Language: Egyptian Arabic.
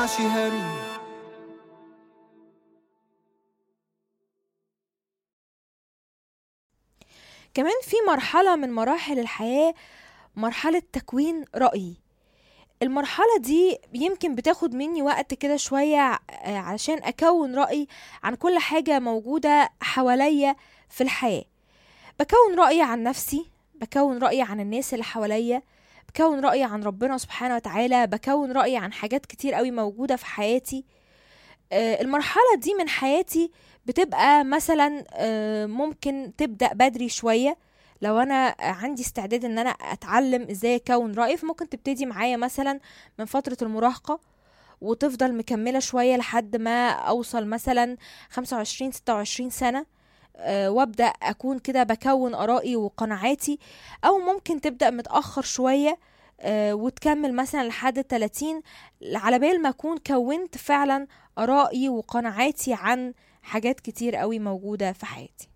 هروح كمان في مرحلة من مراحل الحياة مرحلة تكوين رأيي المرحلة دي يمكن بتاخد مني وقت كده شوية آه، علشان أكون رأي عن كل حاجة موجودة حواليا في الحياة بكون رأي عن نفسي بكون رأي عن الناس اللي حواليا بكون رأي عن ربنا سبحانه وتعالى بكون رأي عن حاجات كتير قوي موجودة في حياتي آه، المرحلة دي من حياتي بتبقى مثلا آه، ممكن تبدأ بدري شوية لو انا عندي استعداد ان انا اتعلم ازاي اكون رأي فممكن تبتدي معايا مثلا من فترة المراهقة وتفضل مكملة شوية لحد ما اوصل مثلا 25 26 سنة آه، وابدا اكون كده بكون ارائي وقناعاتي او ممكن تبدا متاخر شويه آه، وتكمل مثلا لحد 30 على بال ما اكون كونت فعلا ارائي وقناعاتي عن حاجات كتير قوي موجوده في حياتي